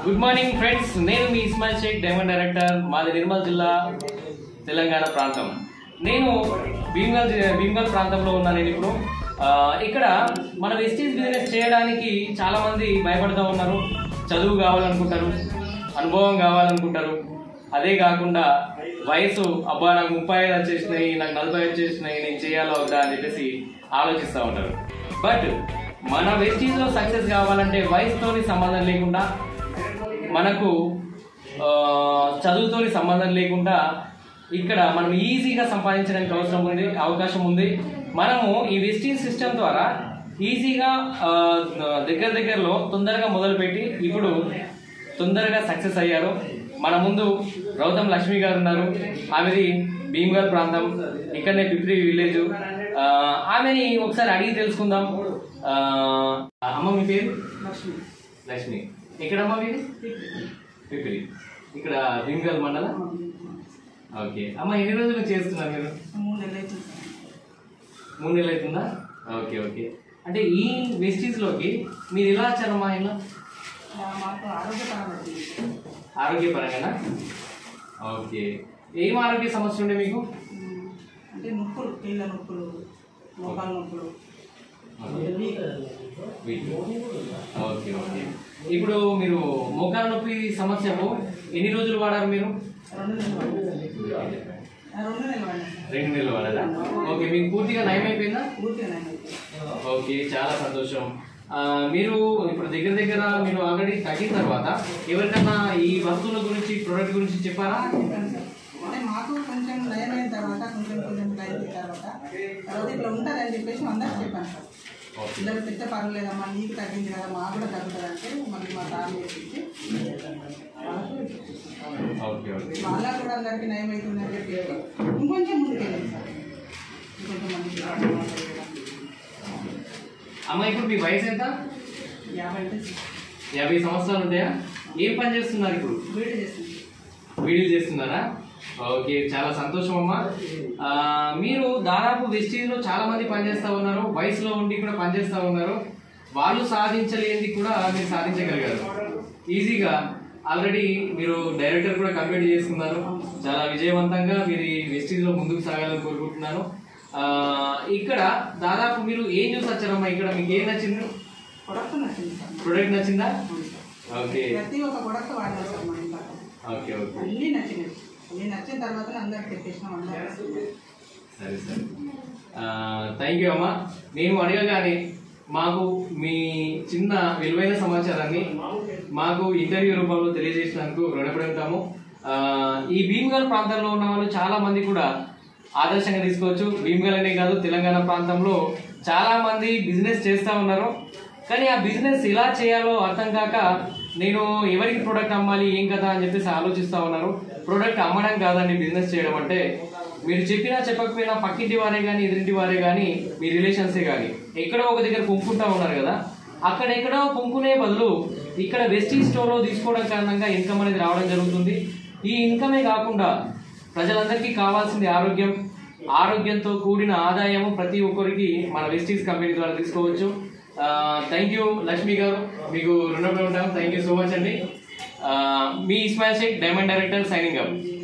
Good morning friends నేను మీ Ismail Sheikh diamond director మాది నిర్మల్ జిల్లా తెలంగాణ ప్రాంతం నేను భీమ్గల్ జి- భీమ్గల్ ప్రాంతంలో ఉన్నాను నేను ఇప్పుడు ఆ, ఇక్కడ మన వెస్టీజ్ బిజినెస్ చేయడానికి చాలా మంది భయపడుతూ ఉన్నారు చదువు కావాలనుకుంటారు అనుభవం కావాలనుకుంటారు అదే కాకుండా వయసు అబ్బా నాకు ముప్పై ఐదు వచ్చేసినాయి నాకు నలభై వచ్చేసినాయి నేను చేయాలో వద్దా అని చెప్పేసి ఆలోచిస్తూ ఉంటారు బట్ మన వెస్టీజ్ లో సక్సెస్ కావాలంటే వయసుతోని సంబంధం లేకుండా మనకు ఆ, చదువుతోని సంబంధం లేకుండా ఇక్కడ మనం ఈజీగా సంపాదించడానికి అవసరం ఉంది అవకాశం ఉంది మనము ఈ వెస్టింగ్ సిస్టమ్ ద్వారా ఈజీగా ఆ, దగ్గర దగ్గరలో తొందరగా మొదలుపెట్టి ఇప్పుడు తొందరగా సక్సెస్ అయ్యారు మన ముందు రౌతం లక్ష్మి గారు ఉన్నారు ఆమెది భీమ్గల్ ప్రాంతం ఇక్కడనే పిప్రి విలేజ్ ఆ, ఆమెని ఒకసారి అడిగి తెలుసుకుందాం ఆ, అమ్మ మీ పేరు లక్ష్మి లక్ష్మి ఎక్కడమ్మా మీది పిపిలి ఇక్కడ భీమ్గల్ మండలం ఓకే అమ్మ ఎన్ని రోజులు చేస్తున్నారు మీరు మూడు నెలలు అవుతుంది సార్. మూడు నెలలు అవుతుందా ఓకే ఓకే అంటే ఈ వెస్టీస్లోకి మీరు ఎలా వచ్చారమ్మా ఇలా ఆ, మాకు ఆరోగ్యపరం వచ్చింది ఆరోగ్యపరంగానా ఓకే ఏం ఆరోగ్య సమస్య ఉండే మీకు ఉమ్, అంటే నొప్పులు కీళ్ళ నొప్పులు మోకాలు నొప్పులు వీటి. ఓకే ఓకే ఇప్పుడు మీరు మోకాలు నొప్పి సమస్యకు ఎన్ని రోజులు వాడారు మీరు రెండు నెలలు పడ్డాయి. ఆ, రెండు నెలలు పడ్డాయి సార్. రెండు నెలలు వాడారా ఓకే మీకు పూర్తిగా నయం అయిపోయిందా పూర్తిగా నయం అయిపోయింది. ఓకే చాలా సంతోషం ఆ, మీరు ఇప్పుడు దగ్గర దగ్గర మీరు ఆల్రెడీ తగ్గిన తర్వాత ఎవరికన్నా ఈ వస్తువుల గురించి ప్రోడక్ట్ గురించి చెప్పారా చెప్పాను సార్. అంటే మాకు కొంచెం నయం అయిన తర్వాత కొంచెం కొంచెం నయం అయిన తర్వాత తర్వాత ఇట్లా ఉంటుంది అని చెప్పేసి అందరికి చెప్పాను సార్ ఓకే పిల్లలు పెద్ద పర్వాలేదమ్మా నీకు తగ్గింది కదా మాకు కూడా తగ్గుతుంది అంటే మళ్ళీ మా తాను చేపించి వాళ్ళకు ఓకే ఓకే వాళ్ళకు కూడా అందరికీ నయం అవుతుందని చెప్పి ఇంకొంచెం ముందుకెళ్ళింది సార్ ఇంకొంచెం మందికి అమ్మ ఇప్పుడు మీ వయసు ఎంత యాభై అంటే యాభై సంవత్సరాలు ఉంటాయా ఏం పని చేస్తున్నారు ఇప్పుడు బీట చేస్తుంది వీడియోలు చేస్తున్నారా ఓకే చాలా సంతోషం అమ్మా ఆ, మీరు దాదాపు వెస్టీజ్లో చాలా మంది పనిచేస్తూ ఉన్నారు వయసులో ఉండి కూడా పనిచేస్తూ ఉన్నారు వాళ్ళు సాధించలేనిది కూడా మీరు సాధించగలిగారు ఈజీగా ఆల్రెడీ మీరు డైరెక్టర్ కూడా కంప్లీట్ చేసుకున్నారు చాలా విజయవంతంగా మీరు ఈ వెస్టీజ్లో ముందుకు సాగాలని కోరుకుంటున్నాను ఆ, ఇక్కడ దాదాపు మీరు ఏం చూసి వచ్చారమ్మా ఇక్కడ మీకు ఏం నచ్చింది ప్రొడక్ట్ నచ్చింది సార్ ప్రొడక్ట్ నచ్చిందా ఓకే ప్రతి ఒక్క ప్రొడక్ట్ వాడినా సార్ మా ఇంట్లో ఓకే ఓకే అన్నీ నచ్చినాయి అన్నీ నచ్చిన తర్వాత అందరికి తెప్పించినాం అందరూ సరే సరే థ్యాంక్ యూ అమ్మా మేము అడగగానే మాకు మీ చిన్న విలువైన సమాచారాన్ని మాకు ఇంటర్వ్యూ రూపంలో తెలియజేసినందుకు రుణపడి ఉంటాము ఆ, ఈ భీమ్గల్ ప్రాంతంలో ఉన్న వాళ్ళు చాలా మంది కూడా ఆదర్శంగా తీసుకోవచ్చు భీమ్గల్ అనే కాదు తెలంగాణ ప్రాంతంలో చాలా మంది బిజినెస్ చేస్తూ ఉన్నారు కానీ ఆ బిజినెస్ ఎలా చేయాలో అర్థం కాక నేను ఎవరికి ప్రోడక్ట్ అమ్మాలి ఏం కదా అని చెప్పేసి ఆలోచిస్తూ ఉన్నారు ప్రోడక్ట్ అమ్మడం కాదండి బిజినెస్ చేయడం అంటే మీరు చెప్పినా చెప్పకపోయినా పక్కింటి వారే కానీ ఎదురింటి వారే కానీ మీ రిలేషన్సే కానీ ఎక్కడో ఒక దగ్గర కుంకుంటా ఉన్నారు కదా అక్కడ ఎక్కడో కుంకునే బదులు ఇక్కడ వెస్టీ స్టోర్లో తీసుకోవడం కారణంగా ఇన్కమ్ అనేది రావడం జరుగుతుంది ఈ ఇన్కమే కాకుండా ప్రజలందరికీ కావాల్సింది ఆరోగ్యం ఆరోగ్యంతో కూడిన ఆదాయము ప్రతి ఒక్కరికి మన వెస్టీస్ కంపెనీ ద్వారా తీసుకోవచ్చు థ్యాంక్ యూ లక్ష్మి గారు మీకు రుణపడి ఉంటాం థ్యాంక్ యూ సో మచ్ అండి ఆ, మీ Ismail Sheikh diamond director signing up